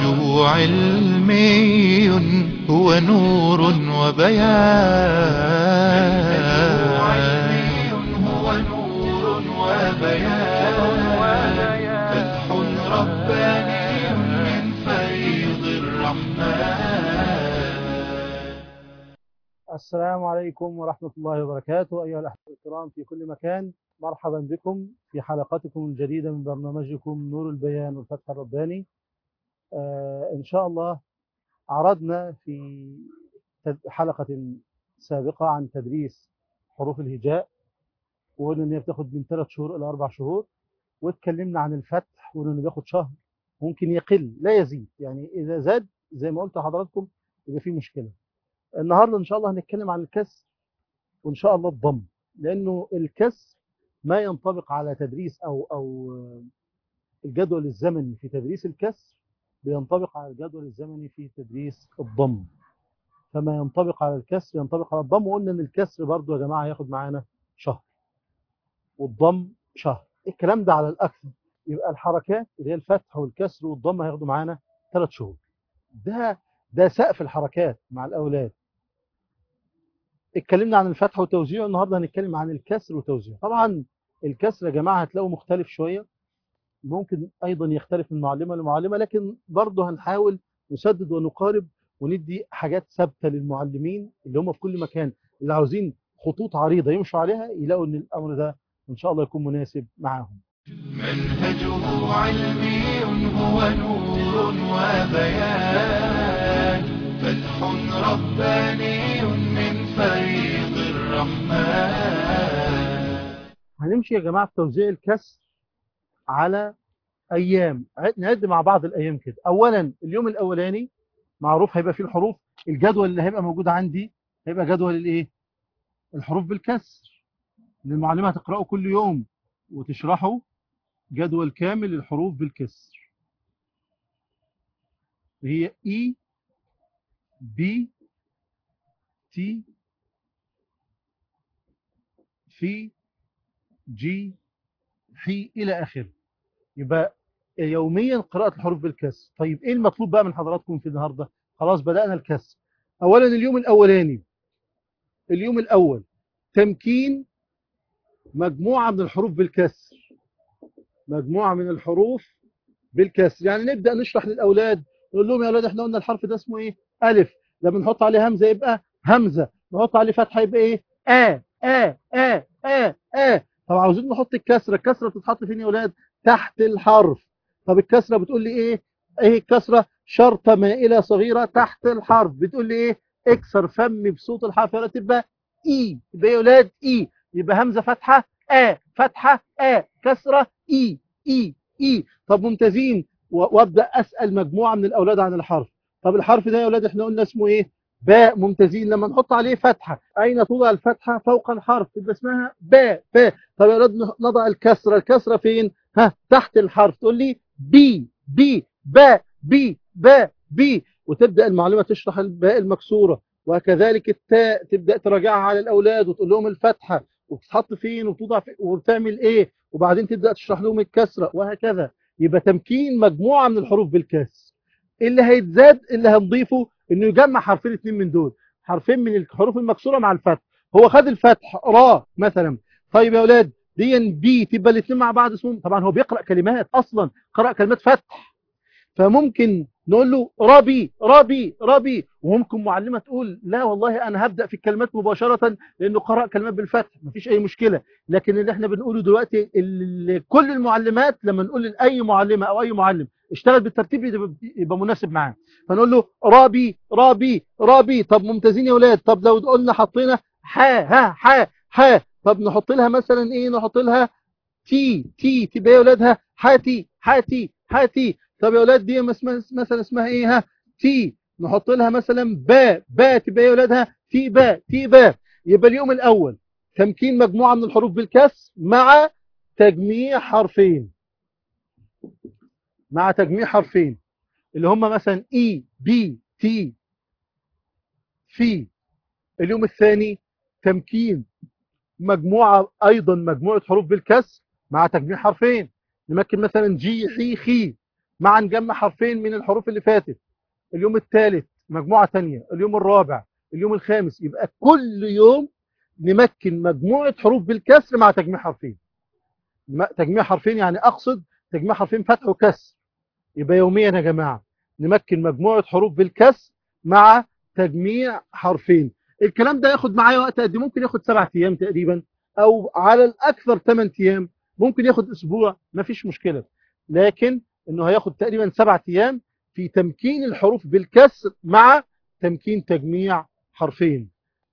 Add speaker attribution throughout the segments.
Speaker 1: منهجه علمي هو نور وبيان هو نور وبيان فتح رباني من فيض الرحمن
Speaker 2: السلام عليكم ورحمة الله وبركاته أيها الأحباب الكرام في كل مكان مرحبا بكم في حلقتكم الجديدة من برنامجكم نور البيان والفتح الرباني آه إن شاء الله عرضنا في تد- حلقة سابقة عن تدريس حروف الهجاء وقلنا إن هي بتاخد من ثلاث شهور إلى أربع شهور واتكلمنا عن الفتح وقلنا إنه بياخد شهر ممكن يقل لا يزيد يعني إذا زاد زي ما قلت لحضراتكم يبقى في مشكلة النهارده ان شاء الله هنتكلم عن الكسر وان شاء الله الضم لانه الكسر ما ينطبق على تدريس او او الجدول الزمني في تدريس الكسر بينطبق على الجدول الزمني في تدريس الضم فما ينطبق على الكسر ينطبق على الضم وقلنا ان الكسر برضو يا جماعه هياخد معانا شهر والضم شهر الكلام ده على الاكثر يبقى الحركات اللي هي الفتح والكسر والضم هياخدوا معانا ثلاث شهور ده ده سقف الحركات مع الاولاد اتكلمنا عن الفتح وتوزيعه النهارده هنتكلم عن الكسر وتوزيعه طبعا الكسر يا جماعه هتلاقوا مختلف شويه ممكن ايضا يختلف من معلمه لمعلمه لكن برضه هنحاول نسدد ونقارب وندي حاجات ثابته للمعلمين اللي هم في كل مكان اللي عاوزين خطوط عريضه يمشوا عليها يلاقوا ان الامر ده ان شاء الله يكون مناسب معاهم
Speaker 1: منهجه علمي هو نور وبيان فتح رباني من فيض الرحمن
Speaker 2: هنمشي يا جماعه في توزيع الكسر على ايام عد- نعد مع بعض الايام كده اولا اليوم الاولاني معروف هيبقى فيه الحروف الجدول اللي هيبقى موجود عندي هيبقى جدول الايه الحروف بالكسر اللي المعلمه هتقراه كل يوم وتشرحه جدول كامل للحروف بالكسر هي اي بي تي في جي حي الى اخره يبقى يوميا قراءة الحروف بالكسر طيب ايه المطلوب بقى من حضراتكم في النهارده خلاص بدأنا الكسر اولا اليوم الاولاني اليوم الاول تمكين مجموعة من الحروف بالكسر مجموعة من الحروف بالكسر يعني نبدأ نشرح للأولاد نقول لهم يا أولاد احنا قلنا الحرف ده اسمه ايه ألف لما نحط عليه همزة يبقى همزة نحط عليه فتحة يبقى ايه آ آ آ آ آ طب عاوزين نحط الكسرة الكسرة بتتحط فين يا أولاد تحت الحرف طب الكسرة بتقول لي ايه ايه الكسرة شرطة مائلة صغيرة تحت الحرف بتقول لي ايه اكسر فمي بصوت الحرف يا ولاد تبقى اي يبقى يا ولاد اي يبقى همزة فتحة آ فتحة آ كسرة اي اي اي طب ممتازين و- وابدا اسال مجموعه من الاولاد عن الحرف طب الحرف ده يا اولاد احنا قلنا اسمه ايه باء ممتازين لما نحط عليه فتحه اين توضع الفتحه فوق الحرف يبقى اسمها باء باء طب يا اولاد نضع الكسره الكسره فين ها تحت الحرف تقول لي بي بي باء بي باء بي وتبدا المعلمه تشرح الباء المكسوره وكذلك التاء تبدا تراجعها على الاولاد وتقول لهم الفتحه وبتتحط فين وتوضع فين وبتعمل ايه وبعدين تبدا تشرح لهم الكسره وهكذا يبقى تمكين مجموعه من الحروف بالكسر اللي هيتزاد اللي هنضيفه انه يجمع حرفين اتنين من دول حرفين من الحروف المكسوره مع الفتح هو خد الفتح را مثلا طيب يا اولاد دي بي تبقى الاثنين مع بعض اسمهم طبعا هو بيقرا كلمات اصلا قرا كلمات فتح فممكن نقول له ربي ربي ربي وممكن معلمه تقول لا والله انا هبدا في الكلمات مباشره لانه قرا كلمات بالفتح مفيش اي مشكله لكن اللي احنا بنقوله دلوقتي اللي كل المعلمات لما نقول لاي معلمه او اي معلم اشتغل بالترتيب يبقى- يبقى مناسب معاه فنقول له رابي رابي رابي طب ممتازين يا اولاد طب لو قلنا حطينا حا ها حا حا طب نحط لها مثلا ايه نحط لها تي تي تبقى يا اولادها حاتي حاتي حاتي طب يا اولاد دي اسمها مثلا اسمها ايه ها تي نحط لها مثلا با با تبقى يا اولادها تي با تي با يبقى اليوم الاول تمكين مجموعه من الحروف بالكسر مع تجميع حرفين مع تجميع حرفين اللي هم مثلا اي بي تي في اليوم الثاني تمكين مجموعة أيضا مجموعة حروف بالكسر مع تجميع حرفين نمكن مثلا جي حي خي مع نجمع حرفين من الحروف اللي فاتت اليوم الثالث مجموعة تانية اليوم الرابع اليوم الخامس يبقى كل يوم نمكن مجموعة حروف بالكسر مع تجميع حرفين م- تجميع حرفين يعني أقصد تجميع حرفين فتح وكسر يبقى يوميا يا جماعة نمكن مجموعة حروف بالكسر مع تجميع حرفين الكلام ده ياخد معايا وقت قد إيه؟ ممكن ياخد سبعة أيام تقريبا أو على الأكثر 8 أيام ممكن ياخد أسبوع مفيش مشكلة لكن إنه هياخد تقريبا سبعة أيام في تمكين الحروف بالكسر مع تمكين تجميع حرفين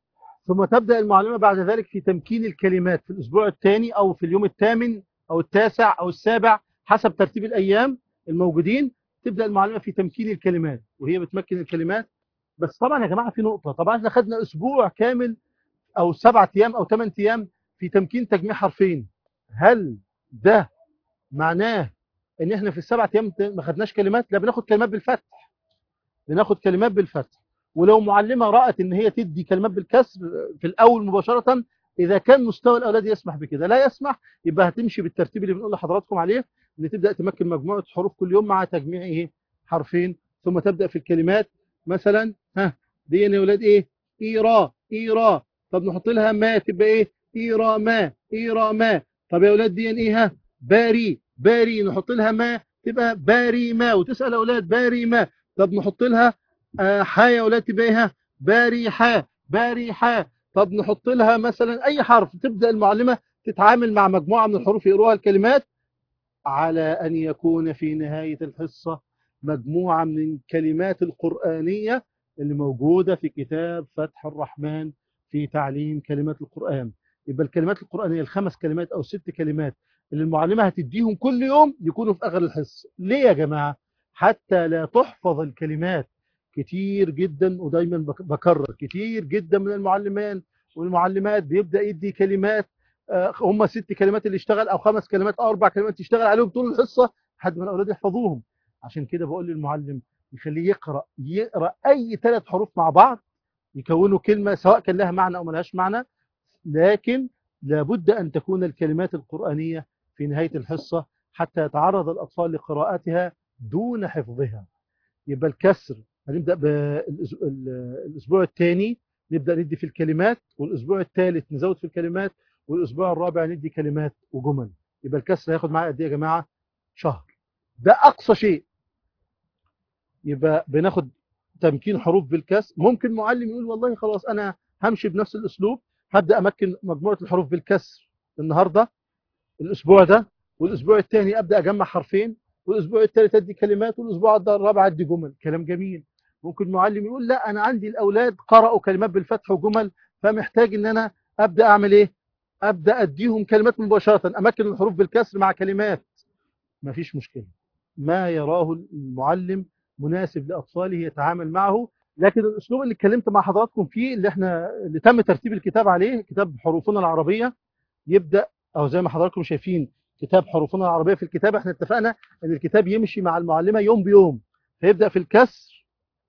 Speaker 2: ثم تبدأ المعلمة بعد ذلك في تمكين الكلمات في الأسبوع الثاني أو في اليوم الثامن أو التاسع أو السابع حسب ترتيب الأيام الموجودين تبدأ المعلمة في تمكين الكلمات وهي بتمكن الكلمات بس طبعا يا جماعة في نقطة طبعا احنا خدنا أسبوع كامل أو سبعة أيام أو ثمان أيام في تمكين تجميع حرفين هل ده معناه ان احنا في السبعة ايام ما خدناش كلمات لا بناخد كلمات بالفتح بناخد كلمات بالفتح ولو معلمة رأت ان هي تدي كلمات بالكسر في الاول مباشرة اذا كان مستوى الاولاد يسمح بكده لا يسمح يبقى هتمشي بالترتيب اللي بنقول لحضراتكم عليه ان تبدأ تمكن مجموعة حروف كل يوم مع تجميع ايه حرفين ثم تبدأ في الكلمات مثلا ها دي يا اولاد ايه ايرا ايرا طب نحط لها ما تبقى ايه ايرا ما ايرا ما طب يا اولاد دي ايه ها باري باري نحط لها ما تبقى باري ما وتسأل أولاد باري ما طب نحط لها آه، حا يا أولاد تبقى إيه ها؟ باري حا باري حا طب نحط لها مثلا أي حرف تبدأ المعلمة تتعامل مع مجموعة من الحروف يقروها الكلمات على أن يكون في نهاية الحصة مجموعة من الكلمات القرآنية اللي موجودة في كتاب فتح الرحمن في تعليم كلمات القرآن يبقى الكلمات القرآنية الخمس كلمات أو ست كلمات اللي المعلمة هتديهم كل يوم يكونوا في آخر الحصة ليه يا جماعة حتى لا تحفظ الكلمات كتير جدا ودايما بك- بكرر كتير جدا من المعلمان والمعلمات بيبدأ يدي كلمات آه، هم ست كلمات اللي اشتغل او خمس كلمات او اربع كلمات يشتغل عليهم طول الحصة لحد ما الاولاد يحفظوهم عشان كده بقول للمعلم يخليه يقرأ يقرأ اي ثلاث حروف مع بعض يكونوا كلمة سواء كان لها معنى او ملهاش معنى لكن لابد ان تكون الكلمات القرآنية في نهاية الحصة حتى يتعرض الأطفال لقراءتها دون حفظها يبقى الكسر هنبدأ بالأسبوع الثاني نبدأ ندي في الكلمات والأسبوع الثالث نزود في الكلمات والأسبوع الرابع ندي كلمات وجمل يبقى الكسر هياخد معايا قد ايه يا جماعة شهر ده أقصى شيء يبقى بناخد تمكين حروف بالكسر ممكن معلم يقول والله خلاص أنا همشي بنفس الأسلوب هبدأ أمكن مجموعة الحروف بالكسر النهاردة الأسبوع ده والأسبوع الثاني أبدأ أجمع حرفين والأسبوع الثالث أدي كلمات والأسبوع الرابع أدي جمل كلام جميل ممكن معلم يقول لا أنا عندي الأولاد قرأوا كلمات بالفتح وجمل فمحتاج إن أنا أبدأ أعمل إيه أبدأ أديهم كلمات مباشرة أمكن الحروف بالكسر مع كلمات مفيش مشكلة ما يراه المعلم مناسب لأطفاله يتعامل معه لكن الأسلوب اللي اتكلمت مع حضراتكم فيه اللي احنا اللي تم ترتيب الكتاب عليه كتاب حروفنا العربية يبدأ أو زي ما حضراتكم شايفين كتاب حروفنا العربية في الكتاب احنا اتفقنا ان الكتاب يمشي مع المعلمة يوم بيوم فيبدأ في الكسر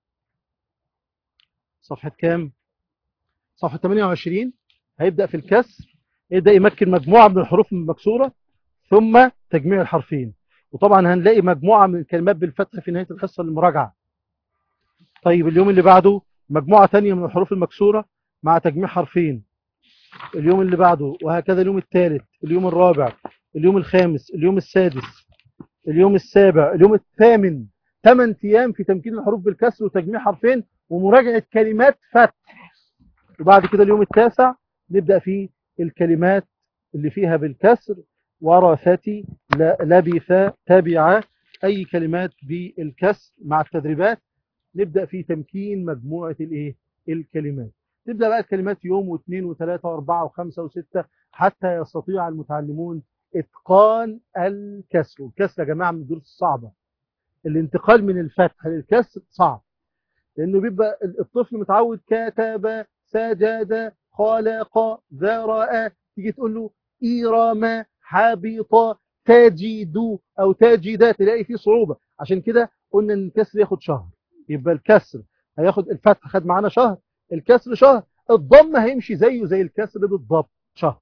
Speaker 2: صفحة كام صفحة 28 هيبدأ في الكسر يبدأ يمكن مجموعة من الحروف المكسورة ثم تجميع الحرفين وطبعا هنلاقي مجموعة من الكلمات بالفتح في نهاية الحصة المراجعة طيب اليوم اللي بعده مجموعة تانية من الحروف المكسورة مع تجميع حرفين اليوم اللي بعده وهكذا اليوم الثالث اليوم الرابع اليوم الخامس اليوم السادس اليوم السابع اليوم الثامن ثمان ايام في تمكين الحروف بالكسر وتجميع حرفين ومراجعة كلمات فتح وبعد كده اليوم التاسع نبدأ في الكلمات اللي فيها بالكسر ورثتي ل- لبث تبع أي كلمات بالكسر مع التدريبات نبدأ في تمكين مجموعة الايه الكلمات تبدأ بقى الكلمات يوم واثنين وثلاثة واربعة وخمسة وستة حتى يستطيع المتعلمون اتقان الكسر والكسر يا جماعة من الدروس الصعبة الانتقال من الفتح للكسر صعب لانه بيبقى الطفل متعود كتب سجد خلق ذرأ تيجي تقول له إيرام حبط تجد أو تجد تلاقي فيه صعوبة عشان كده قلنا ان الكسر ياخد شهر يبقى الكسر هياخد الفتح خد معانا شهر الكسر شهر الضم هيمشي زيه زي الكسر بالضبط شهر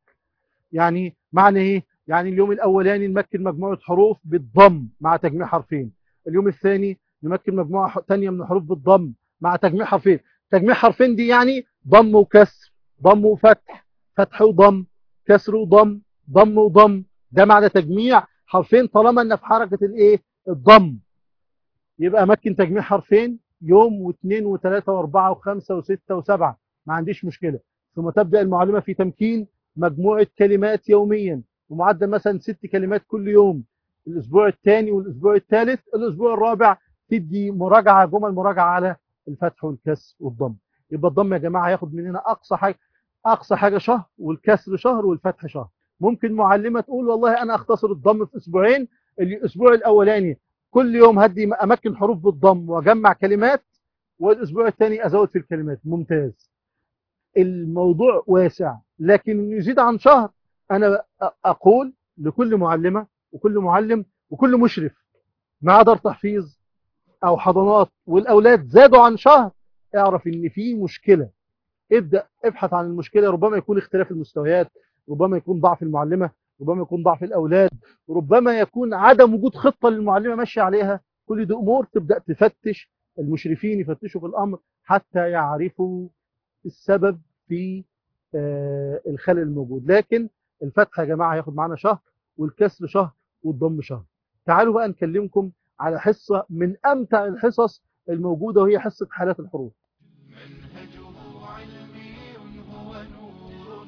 Speaker 2: يعني معنى ايه يعني اليوم الاولاني نمكن مجموعة حروف بالضم مع تجميع حرفين اليوم الثاني نمكن مجموعة تانية من الحروف بالضم مع تجميع حرفين تجميع حرفين دي يعني ضم وكسر ضم وفتح فتح وضم كسر وضم ضم وضم ده معنى تجميع حرفين طالما ان في حركة الايه الضم يبقى امكن تجميع حرفين يوم واثنين وثلاثة واربعة وخمسة وستة وسبعة ما عنديش مشكلة ثم تبدأ المعلمة في تمكين مجموعة كلمات يوميا ومعدل مثلا ست كلمات كل يوم الاسبوع الثاني والاسبوع الثالث الاسبوع الرابع تدي مراجعة جمل مراجعة على الفتح والكسر والضم يبقى الضم يا جماعة هياخد مننا اقصى حاجة اقصى حاجة شهر والكسر شهر والفتح شهر ممكن معلمة تقول والله انا اختصر الضم في اسبوعين الاسبوع الاولاني كل يوم هدي اماكن حروف بالضم واجمع كلمات والاسبوع الثاني ازود في الكلمات ممتاز الموضوع واسع لكن يزيد عن شهر انا اقول لكل معلمة وكل معلم وكل مشرف مع دار تحفيظ او حضانات والاولاد زادوا عن شهر اعرف ان في مشكلة ابدأ ابحث عن المشكلة ربما يكون اختلاف المستويات ربما يكون ضعف المعلمة ربما يكون ضعف الأولاد ربما يكون عدم وجود خطة للمعلمة ماشية عليها كل دي أمور تبدأ تفتش المشرفين يفتشوا في الأمر حتى يعرفوا السبب في آه الخلل الموجود لكن الفتح يا جماعة هياخد معانا شهر والكسر شهر والضم شهر تعالوا بقى نكلمكم على حصة من أمتع الحصص الموجودة وهي حصة حالات الحروف
Speaker 1: منهجه علمي هو نور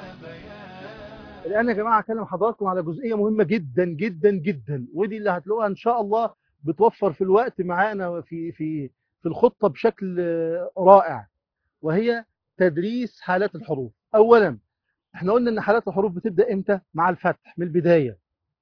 Speaker 1: وبيان
Speaker 2: الآن يا جماعة أكلم حضراتكم على جزئية مهمة جدا جدا جدا ودي اللي هتلاقوها إن شاء الله بتوفر في الوقت معانا في في في الخطة بشكل رائع وهي تدريس حالات الحروف أولا احنا قلنا إن حالات الحروف بتبدأ إمتى مع الفتح من البداية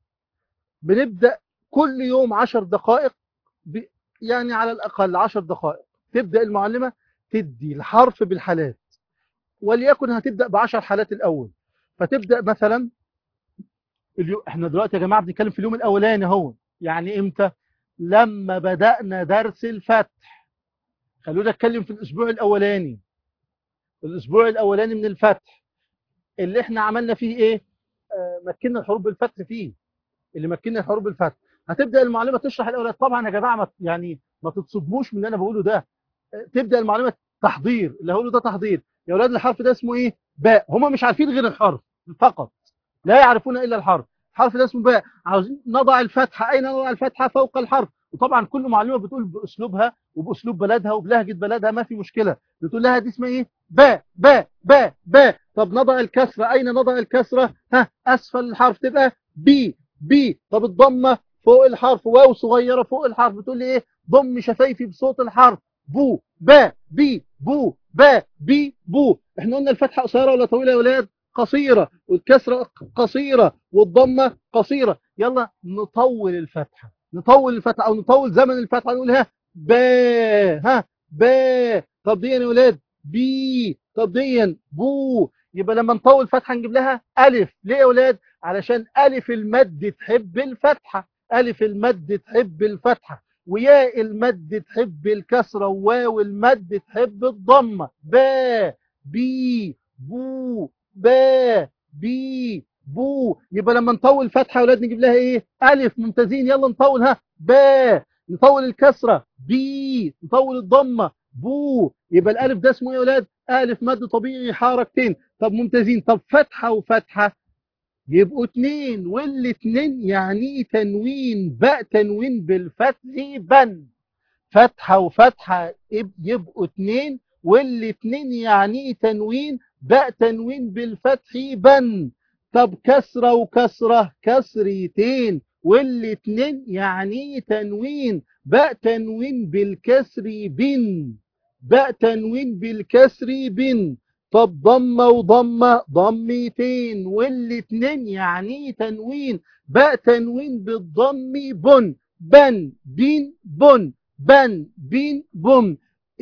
Speaker 2: بنبدأ كل يوم عشر دقائق ب... يعني على الأقل عشر دقائق تبدأ المعلمة تدي الحرف بالحالات وليكن هتبدأ بعشر حالات الأول فتبدأ مثلا اليو... احنا دلوقتي يا جماعة بنتكلم في اليوم الأولاني اهو يعني امتى لما بدأنا درس الفتح خلونا نتكلم في الأسبوع الأولاني الأسبوع الأولاني من الفتح اللي احنا عملنا فيه ايه آه مكنا الحروف بالفتح فيه اللي مكنا الحروف بالفتح هتبدأ المعلمة تشرح الأولاد طبعا يا جماعة ما يعني ما تتصدموش من اللي أنا بقوله ده تبدأ المعلمة تحضير اللي هقوله ده تحضير يا أولاد الحرف ده اسمه إيه باء هم مش عارفين غير الحرف فقط لا يعرفون إلا الحرف الحرف ده اسمه باء عاوزين نضع الفتحة أين نضع الفتحة فوق الحرف وطبعا كل معلمة بتقول بأسلوبها وبأسلوب بلدها وبلهجة بلدها ما في مشكلة بتقول لها دي اسمها إيه باء باء باء باء طب نضع الكسرة أين نضع الكسرة ها أسفل الحرف تبقى بي بي طب الضمة فوق الحرف واو صغيرة فوق الحرف بتقول لي ايه ضم شفايفي بصوت الحرف بو با بي بو با بي بو احنا قلنا الفتحة قصيرة ولا طويلة يا ولاد قصيرة والكسرة قصيرة والضمة قصيرة يلا نطول الفتحة نطول الفتحة او نطول زمن الفتحة نقولها با ها با طب دي يا ولاد بي طب دي بو يبقى لما نطول فتحة نجيب لها ألف ليه يا ولاد علشان ألف المد تحب الفتحة ألف المد تحب الفتحة وياء المد تحب الكسرة وواو المد تحب الضمة با بي بو با بي بو يبقى لما نطول فتحة يا ولاد نجيب لها ايه ألف ممتازين يلا نطولها با نطول الكسرة بي نطول الضمة بو يبقى الألف ده اسمه ايه يا ولاد ألف مد طبيعي حركتين طب ممتازين طب فتحة وفتحة يبقوا اتنين والاتنين يعني تنوين باء تنوين بالفتح بن فتحة وفتحة يبقوا اتنين والاتنين يعني تنوين باء تنوين بالفتح بن طب كسرة وكسرة كسرتين والاتنين يعني تنوين باء تنوين بالكسر بن باء تنوين بالكسر بن طب ضمة وضمة ضمتين والاتنين يعني تنوين باء تنوين بالضم بن بن بين بن بن بين بن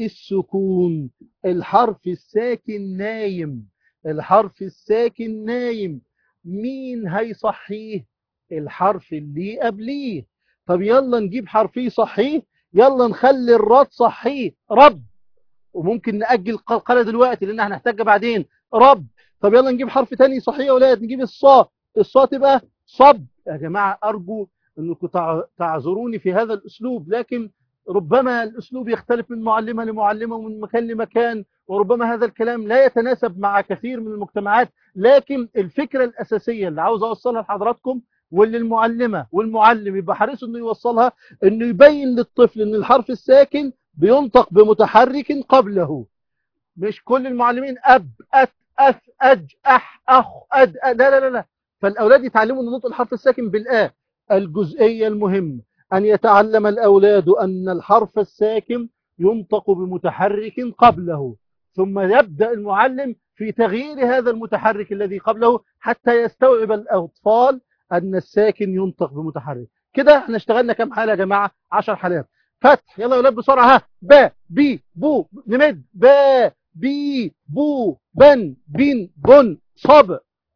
Speaker 2: السكون الحرف الساكن نايم الحرف الساكن نايم مين هيصحيه الحرف اللي قبليه طب يلا نجيب حرفيه صحيه يلا نخلي الرد صحيه رب وممكن نأجل القلقلة دلوقتي لأن هنحتاجها بعدين رب طب يلا نجيب حرف تاني صحيح يا ولاد نجيب الصا الصا تبقى صب يا جماعة أرجو انكم تع- تعذروني في هذا الاسلوب لكن ربما الاسلوب يختلف من معلمه لمعلمه ومن مكان لمكان وربما هذا الكلام لا يتناسب مع كثير من المجتمعات لكن الفكره الاساسيه اللي عاوز اوصلها لحضراتكم واللي المعلمه والمعلم يبقى حريص انه يوصلها انه يبين للطفل ان الحرف الساكن بينطق بمتحرك قبله مش كل المعلمين اب ات اف اج اح اخ اد أ- لا لا لا لا فالاولاد يتعلموا ان نطق الحرف الساكن بالا الجزئيه المهمه ان يتعلم الاولاد ان الحرف الساكن ينطق بمتحرك قبله ثم يبدا المعلم في تغيير هذا المتحرك الذي قبله حتى يستوعب الاطفال ان الساكن ينطق بمتحرك كده احنا اشتغلنا كام حاله يا جماعه 10 حالات فتح يلا يا ولاد بسرعه ها با بي بو نمد با بي بو بن بين بن صب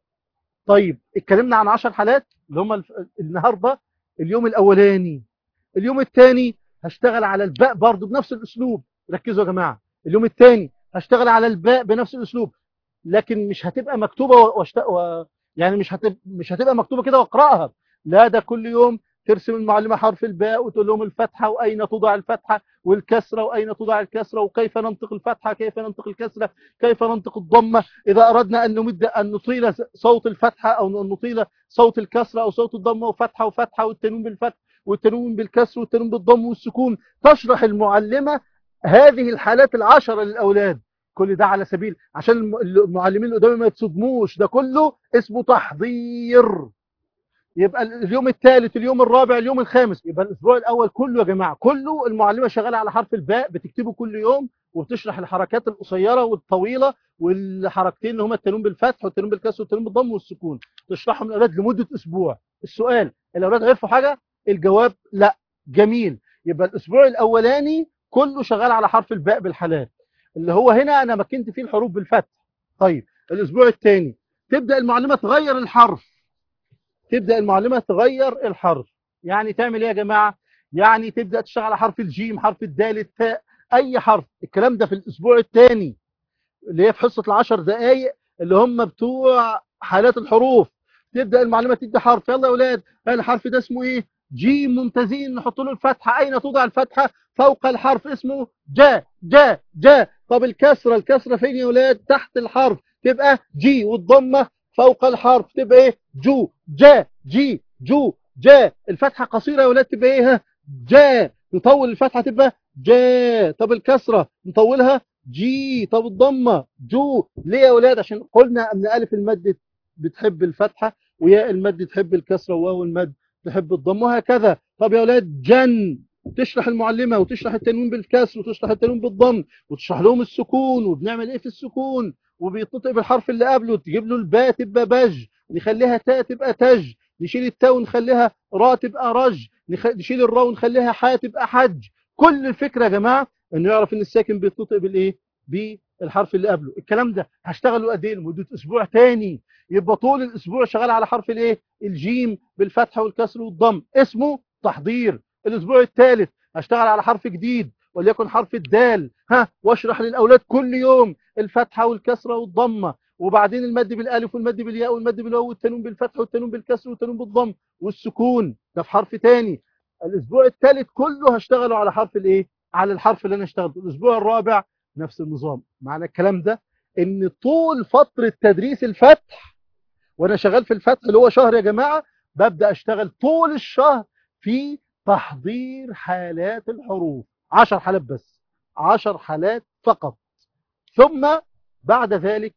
Speaker 2: طيب اتكلمنا عن 10 حالات اللي هم الف- النهارده اليوم الاولاني اليوم الثاني هشتغل على الباء برضو بنفس الاسلوب ركزوا يا جماعه اليوم الثاني هشتغل على الباء بنفس الاسلوب لكن مش هتبقى مكتوبه واشت... و... يعني مش هتبقى مش هتبقى مكتوبه كده واقراها لا ده كل يوم ترسم المعلمه حرف الباء وتقول لهم الفتحه واين توضع الفتحه والكسره واين توضع الكسره وكيف ننطق الفتحه كيف ننطق الكسره كيف ننطق الضمه اذا اردنا ان نمد ان نطيل صوت الفتحه او ان نطيل صوت الكسره او صوت الضمه وفتحه وفتحه والتنوين بالفتح والتنوين بالكسر والتنوين بالضم والسكون تشرح المعلمه هذه الحالات العشره للاولاد كل ده على سبيل عشان الم- المعلمين اللي قدامي ما يتصدموش ده كله اسمه تحضير يبقى اليوم الثالث اليوم الرابع اليوم الخامس يبقى الاسبوع الاول كله يا جماعه كله المعلمه شغاله على حرف الباء بتكتبه كل يوم وبتشرح الحركات القصيره والطويله والحركتين اللي هما التنوين بالفتح والتنوين بالكسر والتنوين بالضم والسكون تشرحهم للاولاد لمده اسبوع السؤال الاولاد عرفوا حاجه الجواب لا جميل يبقى الاسبوع الاولاني كله شغال على حرف الباء بالحالات اللي هو هنا انا مكنت فيه الحروف بالفتح طيب الاسبوع الثاني تبدا المعلمه تغير الحرف تبدا المعلمه تغير الحرف يعني تعمل ايه يا جماعه يعني تبدا تشتغل على حرف الجيم حرف الدال التاء اي حرف الكلام ده في الاسبوع الثاني اللي هي في حصه العشر دقائق اللي هم بتوع حالات الحروف تبدا المعلمه تدي حرف يلا يا اولاد الحرف ده اسمه ايه جيم ممتازين نحط له الفتحه اين توضع الفتحه فوق الحرف اسمه جا جا جا طب الكسره الكسره فين يا اولاد تحت الحرف تبقى جي والضمه فوق الحرف تبقى ايه جو جا جي جو جا الفتحه قصيره يا اولاد تبقى ايه ها جا نطول الفتحه تبقى جا طب الكسره نطولها جي طب الضمه جو ليه يا اولاد عشان قلنا ان الف المد بتحب الفتحه وياء المد تحب الكسره وواو المد تحب الضم وهكذا طب يا اولاد جن تشرح المعلمه وتشرح التنوين بالكسر وتشرح التنوين بالضم وتشرح لهم السكون وبنعمل ايه في السكون وبيتنطق بالحرف اللي قبله تجيب له الباء تبقى بج نخليها تاء تبقى تج نشيل التاء ونخليها را تبقى رج نخ... نشيل الراء ونخليها حاء تبقى حج كل الفكره يا جماعه انه يعرف ان الساكن بيتنطق بالايه بالحرف اللي قبله الكلام ده هشتغله قد ايه لمده اسبوع تاني يبقى طول الاسبوع شغال على حرف الايه الجيم بالفتحه والكسر والضم اسمه تحضير الاسبوع الثالث هشتغل على حرف جديد وليكن حرف الدال ها واشرح للاولاد كل يوم الفتحه والكسره والضمه وبعدين المد بالالف والمد بالياء والمد بالواو والتنوين بالفتح والتنوين بالكسر والتنوين بالضم والسكون ده في حرف تاني الاسبوع الثالث كله هشتغله على حرف الايه على الحرف اللي انا اشتغلته الاسبوع الرابع نفس النظام معنى الكلام ده ان طول فتره تدريس الفتح وانا شغال في الفتح اللي هو شهر يا جماعه ببدا اشتغل طول الشهر في تحضير حالات الحروف عشر حالات بس عشر حالات فقط ثم بعد ذلك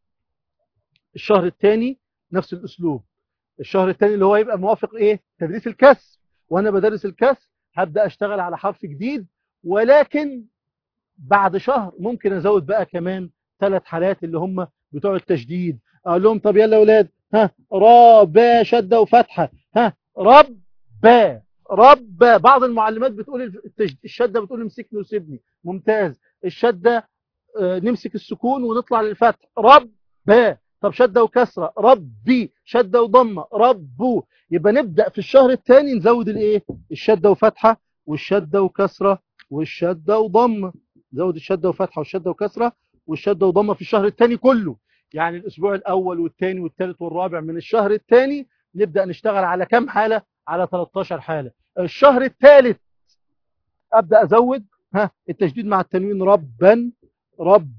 Speaker 2: الشهر الثاني نفس الاسلوب الشهر الثاني اللي هو يبقى موافق ايه تدريس الكسر وانا بدرس الكسر هبدا اشتغل على حرف جديد ولكن بعد شهر ممكن ازود بقى كمان ثلاث حالات اللي هم بتوع التشديد اقول لهم طب يلا يا اولاد ها را با شده وفتحه ها رب با رب بعض المعلمات بتقول التج- الشده بتقول امسكني وسيبني ممتاز الشده آه، نمسك السكون ونطلع للفتح رب با طب شده وكسره ربي شده وضمه ربو يبقى نبدا في الشهر الثاني نزود الايه الشده وفتحه والشده وكسره والشده وضمه زود الشده وفتحه والشده وكسره والشده وضمه في الشهر الثاني كله يعني الاسبوع الاول والثاني والثالث والرابع من الشهر الثاني نبدا نشتغل على كم حاله على 13 حاله الشهر الثالث ابدا ازود ها التشديد مع التنوين ربا رب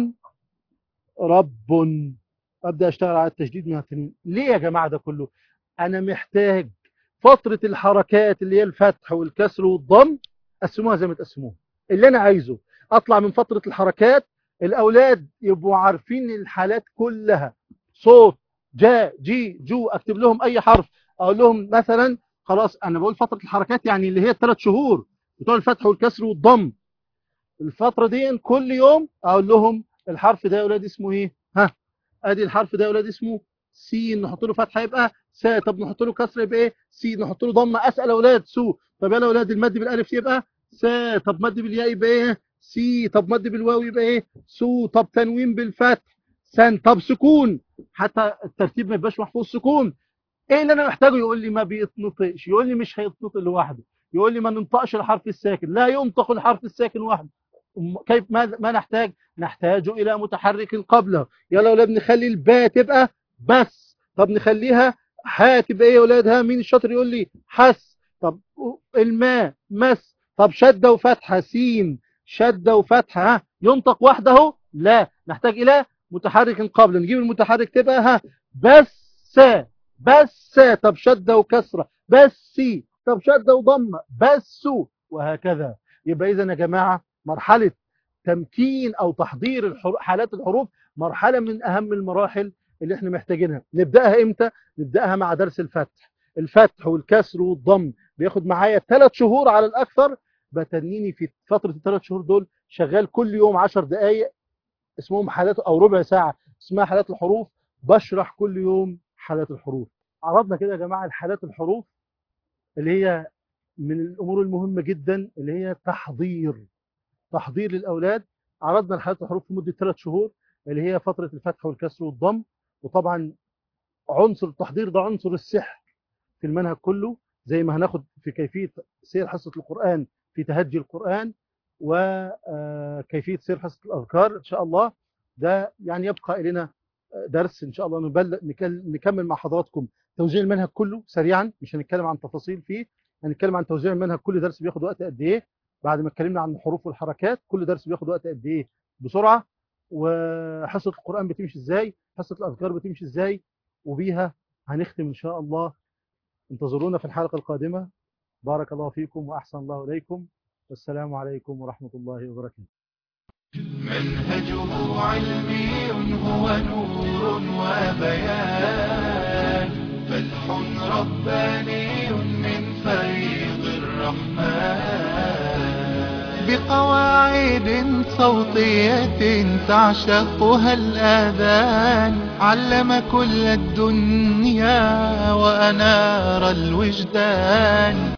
Speaker 2: رب ابدا اشتغل على التشديد مع التنوين ليه يا جماعه ده كله انا محتاج فتره الحركات اللي هي الفتح والكسر والضم قسموها زي ما تقسموها اللي انا عايزه اطلع من فتره الحركات الاولاد يبقوا عارفين الحالات كلها صوت جاء جي جو اكتب لهم اي حرف اقول لهم مثلا خلاص انا بقول فتره الحركات يعني اللي هي الثلاث شهور بتوع الفتح والكسر والضم الفتره دي كل يوم اقول لهم الحرف ده يا اولاد اسمه ايه ها ادي الحرف ده يا اولاد اسمه سين نحط له فتحه يبقى سا طب نحط له كسر يبقى ايه سين نحط له ضمه اسال اولاد سو طب يا اولاد المد بالالف يبقى سا طب مد بالياء يبقى ايه سي طب مد بالواو يبقى ايه سو طب تنوين بالفتح سن طب سكون حتى الترتيب ما يبقاش محفوظ سكون ايه اللي انا محتاجه يقول لي ما بيتنطقش يقول لي مش هيتنطق لوحده يقول لي ما ننطقش الحرف الساكن لا ينطق الحرف الساكن وحده كيف ما, ما نحتاج نحتاج الى متحرك قبله يلا يا اولاد نخلي الباء تبقى بس طب نخليها ها تبقى ايه يا اولاد ها مين الشاطر يقول لي حس طب الماء مس طب شده وفتحه سين شده وفتحه ها ينطق وحده لا نحتاج الى متحرك قبل نجيب المتحرك تبقى ها بس بس طب شده وكسره بس طب شده وضمه بس وهكذا يبقى اذا يا جماعه مرحله تمكين او تحضير الحروف حالات الحروف مرحله من اهم المراحل اللي احنا محتاجينها نبداها امتى نبداها مع درس الفتح الفتح والكسر والضم بياخد معايا ثلاث شهور على الاكثر بتنيني في فتره الثلاث شهور دول شغال كل يوم 10 دقائق اسمهم حالات او ربع ساعه اسمها حالات الحروف بشرح كل يوم حالات الحروف عرضنا كده يا جماعه الحالات الحروف اللي هي من الامور المهمه جدا اللي هي تحضير تحضير للاولاد عرضنا الحالات الحروف لمده ثلاث شهور اللي هي فتره الفتح والكسر والضم وطبعا عنصر التحضير ده عنصر السحر في المنهج كله زي ما هناخد في كيفيه سير حصه القران في تهجي القران وكيفيه سير حصه الاذكار ان شاء الله ده يعني يبقى الينا درس ان شاء الله نبل... نكمل مع حضراتكم توزيع المنهج كله سريعا مش هنتكلم عن تفاصيل فيه هنتكلم عن توزيع المنهج كل درس بياخد وقت قد ايه بعد ما اتكلمنا عن الحروف والحركات كل درس بياخد وقت قد ايه بسرعه وحصه القران بتمشي ازاي حصه الاذكار بتمشي ازاي وبيها هنختم ان شاء الله انتظرونا في الحلقه القادمه بارك الله فيكم واحسن الله اليكم والسلام عليكم ورحمه الله وبركاته
Speaker 1: منهجه علمي هو نور وبيان فتح رباني من فيض الرحمن بقواعد صوتية تعشقها الآذان علم كل الدنيا وأنار الوجدان